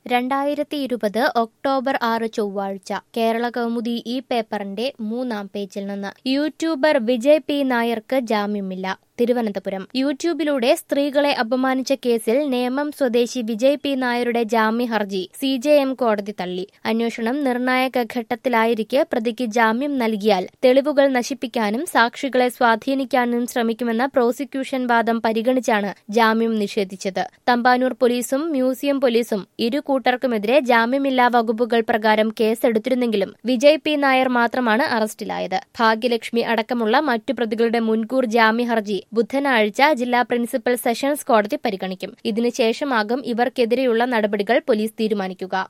രണ്ടായിരത്തി ഇരുപത് ഒക്ടോബർ ആറ് ചൊവ്വാഴ്ച കേരള കൗമുദി ഈ പേപ്പറിന്റെ മൂന്നാം പേജിൽ നിന്ന് യൂട്യൂബർ വിജയ് പി നായർക്ക് ജാമ്യമില്ല തിരുവനന്തപുരം യൂട്യൂബിലൂടെ സ്ത്രീകളെ അപമാനിച്ച കേസിൽ നേമം സ്വദേശി വിജയ് പി നായരുടെ ജാമ്യ ഹർജി സി ജെ എം കോടതി തള്ളി അന്വേഷണം നിർണായക ഘട്ടത്തിലായിരിക്കെ പ്രതിക്ക് ജാമ്യം നൽകിയാൽ തെളിവുകൾ നശിപ്പിക്കാനും സാക്ഷികളെ സ്വാധീനിക്കാനും ശ്രമിക്കുമെന്ന പ്രോസിക്യൂഷൻ വാദം പരിഗണിച്ചാണ് ജാമ്യം നിഷേധിച്ചത് തമ്പാനൂർ പോലീസും മ്യൂസിയം പോലീസും ഇരു കൂട്ടർക്കുമെതിരെ ജാമ്യമില്ലാ വകുപ്പുകൾ പ്രകാരം കേസെടുത്തിരുന്നെങ്കിലും വിജയ് പി നായർ മാത്രമാണ് അറസ്റ്റിലായത് ഭാഗ്യലക്ഷ്മി അടക്കമുള്ള മറ്റു പ്രതികളുടെ മുൻകൂർ ജാമ്യ ഹർജി ബുധനാഴ്ച ജില്ലാ പ്രിൻസിപ്പൽ സെഷൻസ് കോടതി പരിഗണിക്കും ഇതിനുശേഷമാകും ഇവർക്കെതിരെയുള്ള നടപടികൾ പോലീസ് തീരുമാനിക്കുക